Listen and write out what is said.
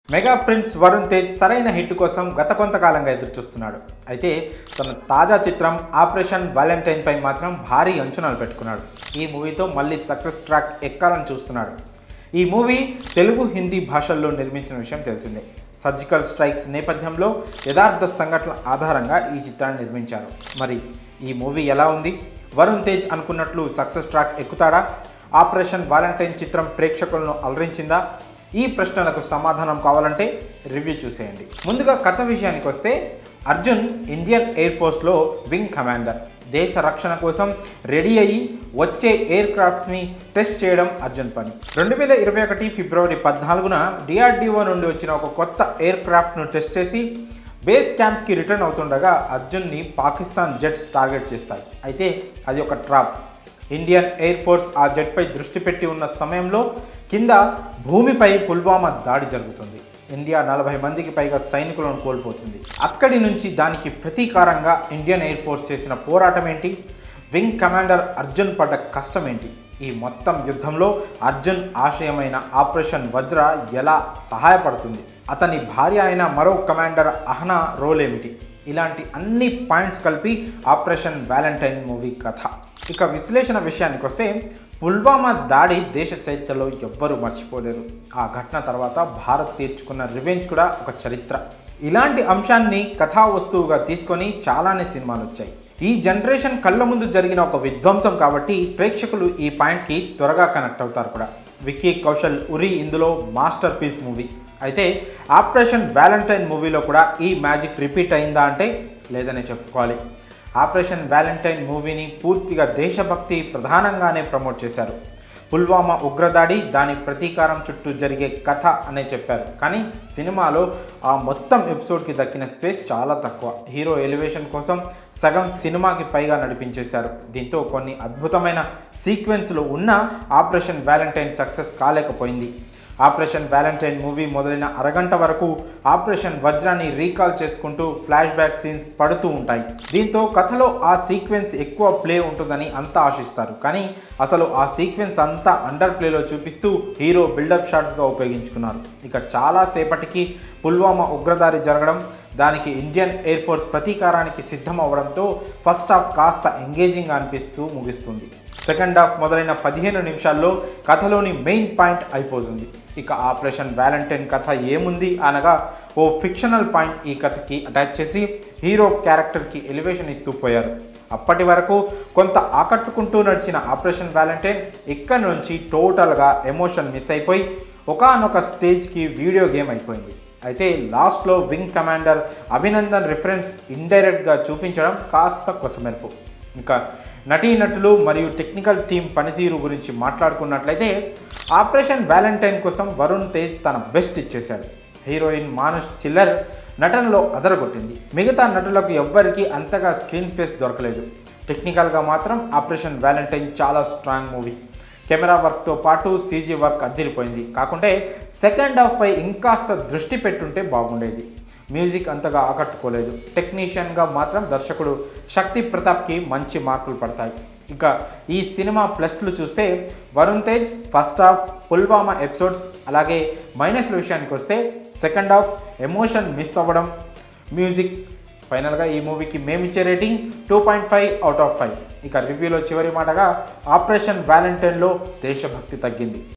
mega prince Varun Tej సరైన hit కోసం గత కొంతకాలంగా ఎదురుచూస్తున్నాడు అయితే తన తాజా చిత్రం ఆపరేషన్ వ్యాలంటైన్ పై మాత్రం భారీ అంచనాలు పెట్టుకున్నాడు ఈ మూవీతో మళ్ళీ సక్సెస్ ట్రాక్ ఎక్కాలని చూస్తున్నాడు ఈ మూవీ తెలుగు హిందీ భాషల్లో నిర్మించిన విషయం తెలిసిందే సర్జికల్ స్ట్రైక్స్ నేపథ్యంలో యథార్థ సంఘటనల ఆధారంగా ఈ చిత్రాన్ని నిర్మించారు మరి ఈ మూవీ ఎలా ఉంది వరుణ్ తేజ్ అనుకున్నట్లు సక్సెస్ ట్రాక్ ఎక్కుతాడా ఆపరేషన్ వాలంటైన్ చిత్రం ప్రేక్షకులను అలరించిందా ఈ ప్రశ్నలకు సమాధానం కావాలంటే రివ్యూ చూసేయండి ముందుగా కథ విషయానికి వస్తే అర్జున్ ఇండియన్ ఎయిర్ ఫోర్స్లో వింగ్ కమాండర్ దేశ రక్షణ కోసం రెడీ అయ్యి వచ్చే ఎయిర్ క్రాఫ్ట్ని టెస్ట్ చేయడం అర్జున్ పని రెండు వేల ఇరవై ఒకటి ఫిబ్రవరి పద్నాలుగున డిఆర్డిఓ నుండి వచ్చిన ఒక కొత్త ఎయిర్ క్రాఫ్ట్ను టెస్ట్ చేసి బేస్ క్యాంప్కి రిటర్న్ అవుతుండగా అర్జున్ని పాకిస్తాన్ జెట్స్ టార్గెట్ చేస్తాయి అయితే అది ఒక ట్రాప్ ఇండియన్ ఎయిర్ ఫోర్స్ ఆ జెట్పై దృష్టి పెట్టి ఉన్న సమయంలో కింద భూమిపై పుల్వామా దాడి జరుగుతుంది ఇండియా నలభై మందికి పైగా సైనికులను కోల్పోతుంది అక్కడి నుంచి దానికి ప్రతీకారంగా ఇండియన్ ఎయిర్ ఫోర్స్ చేసిన పోరాటం ఏంటి వింగ్ కమాండర్ అర్జున్ పడ్డ కష్టం ఏంటి ఈ మొత్తం యుద్ధంలో అర్జున్ ఆశయమైన ఆపరేషన్ వజ్ర ఎలా సహాయపడుతుంది అతని భార్య అయిన మరో కమాండర్ అహనా రోల్ ఏమిటి ఇలాంటి అన్ని పాయింట్స్ కలిపి ఆపరేషన్ వ్యాలంటైన్ మూవీ కథ ఇక విశ్లేషణ విషయానికి వస్తే పుల్వామా దాడి దేశ చరిత్రలో ఎవ్వరూ మర్చిపోలేరు ఆ ఘటన తర్వాత భారత్ తీర్చుకున్న రివెంజ్ కూడా ఒక చరిత్ర ఇలాంటి అంశాన్ని కథా వస్తువుగా తీసుకొని చాలానే సినిమాలు వచ్చాయి ఈ జనరేషన్ కళ్ళ ముందు జరిగిన ఒక విధ్వంసం కాబట్టి ప్రేక్షకులు ఈ పాయింట్కి త్వరగా కనెక్ట్ అవుతారు కూడా విక్కీ కౌశల్ ఉరి ఇందులో మాస్టర్ పీస్ మూవీ అయితే ఆపరేషన్ వ్యాలంటైన్ మూవీలో కూడా ఈ మ్యాజిక్ రిపీట్ అయిందా అంటే లేదనే చెప్పుకోవాలి ఆపరేషన్ వ్యాలంటైన్ మూవీని పూర్తిగా దేశభక్తి ప్రధానంగానే ప్రమోట్ చేశారు పుల్వామా ఉగ్రదాడి దాని ప్రతీకారం చుట్టూ జరిగే కథ అనే చెప్పారు కానీ సినిమాలో ఆ మొత్తం ఎపిసోడ్కి దక్కిన స్పేస్ చాలా తక్కువ హీరో ఎలివేషన్ కోసం సగం సినిమాకి పైగా నడిపించేశారు దీంతో కొన్ని అద్భుతమైన సీక్వెన్స్లు ఉన్న ఆపరేషన్ వ్యాలంటైన్ సక్సెస్ కాలేకపోయింది ఆపరేషన్ వ్యాలంటైన్ మూవీ మొదలైన అరగంట వరకు ఆపరేషన్ వజ్రాన్ని రీకాల్ చేసుకుంటూ ఫ్లాష్ బ్యాక్ సీన్స్ పడుతూ ఉంటాయి దీంతో కథలో ఆ సీక్వెన్స్ ఎక్కువ ప్లే ఉంటుందని అంతా ఆశిస్తారు కానీ అసలు ఆ సీక్వెన్స్ అంతా అండర్ ప్లేలో చూపిస్తూ హీరో బిల్డప్ షాట్స్గా ఉపయోగించుకున్నారు ఇక చాలా సేపటికి పుల్వామా ఉగ్రదాడి జరగడం దానికి ఇండియన్ ఎయిర్ ఫోర్స్ ప్రతీకారానికి సిద్ధం అవడంతో ఫస్ట్ హాఫ్ కాస్త ఎంగేజింగ్ అనిపిస్తూ ముగిస్తుంది సెకండ్ హాఫ్ మొదలైన పదిహేను నిమిషాల్లో కథలోని మెయిన్ పాయింట్ అయిపోతుంది ఇక ఆపరేషన్ వ్యాలంటైన్ కథ ఏముంది అనగా ఓ ఫిక్షనల్ పాయింట్ ఈ కథకి అటాచ్ చేసి హీరో క్యారెక్టర్కి ఎలివేషన్ ఇస్తూ పోయారు అప్పటి వరకు కొంత ఆకట్టుకుంటూ నడిచిన ఆపరేషన్ వ్యాలంటైన్ ఇక్కడ నుంచి టోటల్గా ఎమోషన్ మిస్ అయిపోయి ఒకనొక స్టేజ్కి వీడియో గేమ్ అయిపోయింది అయితే లాస్ట్లో వింగ్ కమాండర్ అభినందన్ రిఫరెన్స్ ఇండైరెక్ట్గా చూపించడం కాస్త కొసమెరుపు ఇంకా నటీనటులు మరియు టెక్నికల్ టీం పనితీరు గురించి మాట్లాడుకున్నట్లయితే ఆపరేషన్ వ్యాలంటైన్ కోసం వరుణ్ తేజ్ తన బెస్ట్ ఇచ్చేశాడు హీరోయిన్ మానుష్ చిల్లర్ నటనలో అదరగొట్టింది మిగతా నటులకు ఎవ్వరికీ అంతగా స్క్రీన్ స్పేస్ దొరకలేదు టెక్నికల్గా మాత్రం ఆపరేషన్ వ్యాలంటైన్ చాలా స్ట్రాంగ్ మూవీ కెమెరా వర్క్తో పాటు సీజీ వర్క్ అద్దిరిపోయింది కాకుంటే సెకండ్ హాఫ్పై ఇంకాస్త దృష్టి పెట్టుంటే బాగుండేది మ్యూజిక్ అంతగా ఆకట్టుకోలేదు టెక్నీషియన్గా మాత్రం దర్శకుడు శక్తి ప్రతాప్కి మంచి మార్కులు పడతాయి ఇక ఈ సినిమా ప్లస్లు చూస్తే Varun Tej first half Pulwama episodes అలాగే మైనస్ల విషయానికి వస్తే సెకండ్ హాఫ్ ఎమోషన్ మిస్ అవ్వడం మ్యూజిక్ ఫైనల్గా ఈ మూవీకి మేమిచ్చే rating two point five out of five ఇక రివ్యూలో చివరి మాటగా ఆపరేషన్ వ్యాలంటైన్లో దేశభక్తి తగ్గింది